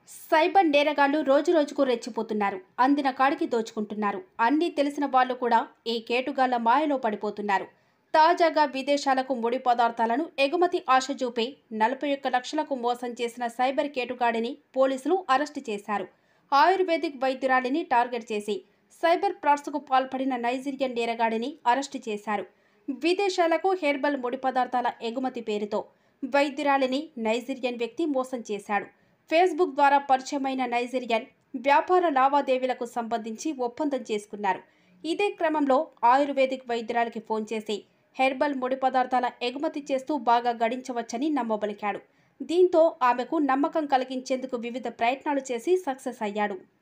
cyber నేరగాళ్లు రోజు రోజుకు రెచ్చిపోతున్నారు అందిన కాడికి దోచుకుంటున్నారు అన్నీ తెలిసిన వాళ్ళు కూడా ఈ కేటుగాళ్ల మాయలో పడిపోతున్నారు తాజాగా విదేశాలకు ముడి పదార్థాలను ఎగుమతి ఆశ చూపి నలభై ఒక్క లక్షలకు మోసం చేసిన సైబర్ కేటుగాడిని పోలీసులు అరెస్టు చేశారు ఆయుర్వేదిక్ వైద్యురాలిని టార్గెట్ చేసి సైబర్ ఫ్రాడ్స్కు పాల్పడిన నైజీరియన్ నేరగాడిని అరెస్టు చేశారు విదేశాలకు హెర్బల్ ముడి పదార్థాల ఎగుమతి పేరుతో వైద్యురాలిని నైజీరియన్ వ్యక్తి మోసం చేశాడు ఫేస్బుక్ ద్వారా పరిచయమైన నైజీరియన్ వ్యాపార లావాదేవీలకు సంబంధించి ఒప్పందం చేసుకున్నారు ఇదే క్రమంలో ఆయుర్వేదిక్ వైద్యురాలికి ఫోన్ చేసి హెర్బల్ ముడి పదార్థాల ఎగుమతి చేస్తూ బాగా గడించవచ్చని నమ్మబలికాడు దీంతో ఆమెకు నమ్మకం కలిగించేందుకు వివిధ ప్రయత్నాలు చేసి సక్సెస్ అయ్యాడు